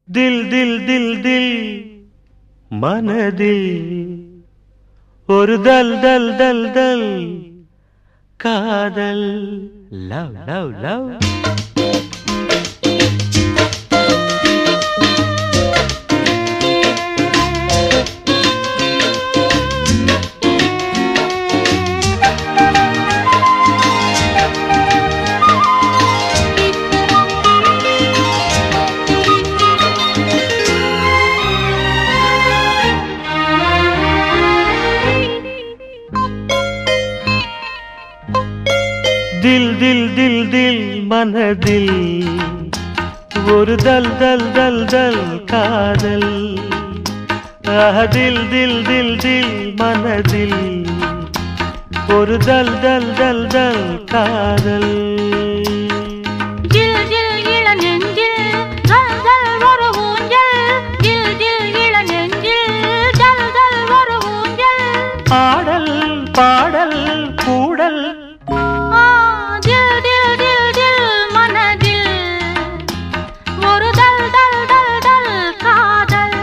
தில் தில் தில் தில் மனதில் ஒரு தல் தல் தல் தல் காதல் லவ் லவ் லவ் தில் தில் தில் தில் மனதில் ஒரு தல் தல் தல் தல் காதல் ஆஹ், தில் தில் தில் தில் மனதில் ஒரு தல் தல் தல் தல் காதல் ஜில் ஜில் இளநெஞ்சில் ஜல் ஜல் ஒரு ஊஞ்சல் ஜில் ஜில் இளநெஞ்சில் ஜல் ஜல் ஒரு ஊஞ்சல் பாடல் பாடல் கூடல் ஆ ஜில் ஜில் ஜில் ஜில் மனதில் ஒரு தல் தல் தல் தல் காதல்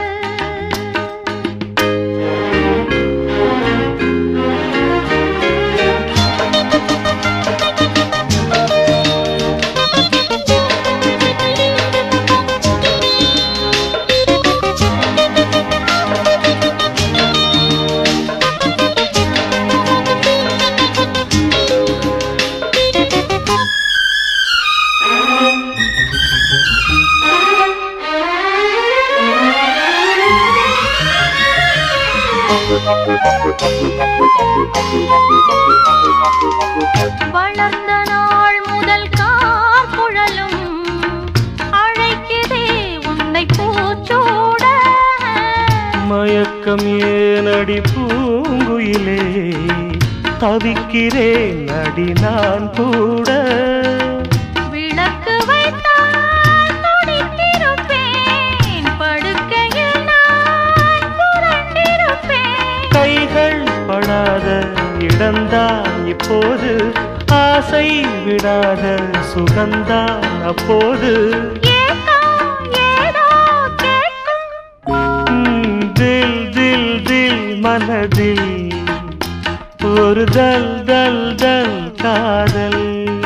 வளர்ந்த நாள் முதல் கார் குழலும் அழைக்குதே உன்னை பூச்சூட மயக்கம் ஏனடி பூங்குயிலே தவிக்கிறேன் அடி நான் கூட விளக்கு வைத்தால் துடித்திருப்பேன் படுக்கையில் நான் புரண்டிருப்பேன் கைகள் படாத இடம்தான் இப்போது ஆசை விடாத சுகந்தான் அப்போது ஏக்கம் ஏதோ கேட்கும் ம், தில் தில் தில் மனதில் ஒரு தல் தல் தல் காதல்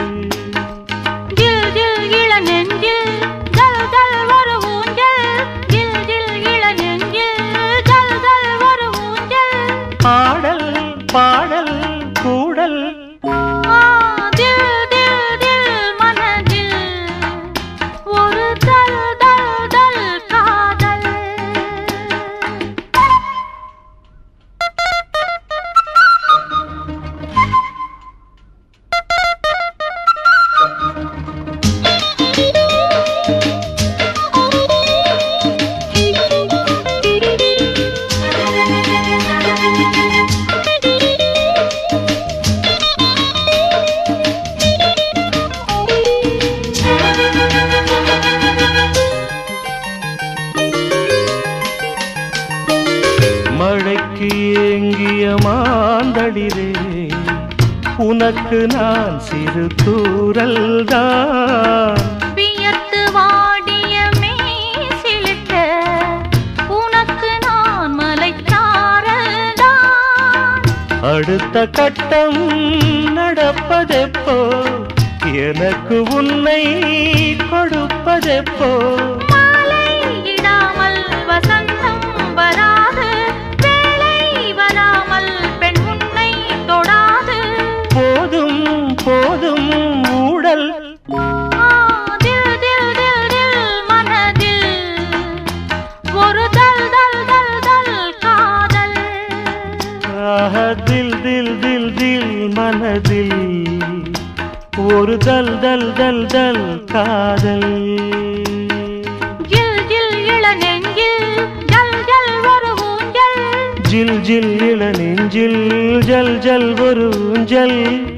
ஜில் ஜில் இளநெஞ்சில் ஜல் ஜல் ஒரு ஊஞ்சல் ஜில் ஜில் இளநெஞ்சில் ஜல் ஜல் ஒரு ஊஞ்சல் பாடல் பாடல் கூடல் ஆ தில் தில் தில் மனதில் ஒரு தல் தல் தல் காதல் மழைக்கு ஏங்கிய மாந்தளிரே உனக்கு நான் சிறு தூரல் தான் வியர்த்து வாடிய மேசிலிட்ட உனக்கு நான் மலைச்சாரல்தான் அடுத்த கட்டம் நடப்பதெப்போ எனக்கு உன்னை கொடுப்பதெப்போ மாலையிடாமல் வசந்தம் வராது வேலை வராமல் பெண் உன்னை தொடாது போதும் போதும் ஊடல் ஆ, தில் தில் தில் தில் மனதில் ஒரு தல் தல் தல் தல் காதல் ஆஹ, தில் தில் தில் தில் மனதில் ஒரு தல் தல் தல் தல் காதல் ஜில் ஜில் இளநெஞ்சில் ஜல் ஜல் ஒரு ஊஞ்சல் ஜில் ஜில் இள நெஞ்சில் ஜல் ஜல் ஒரு ஊஞ்சல்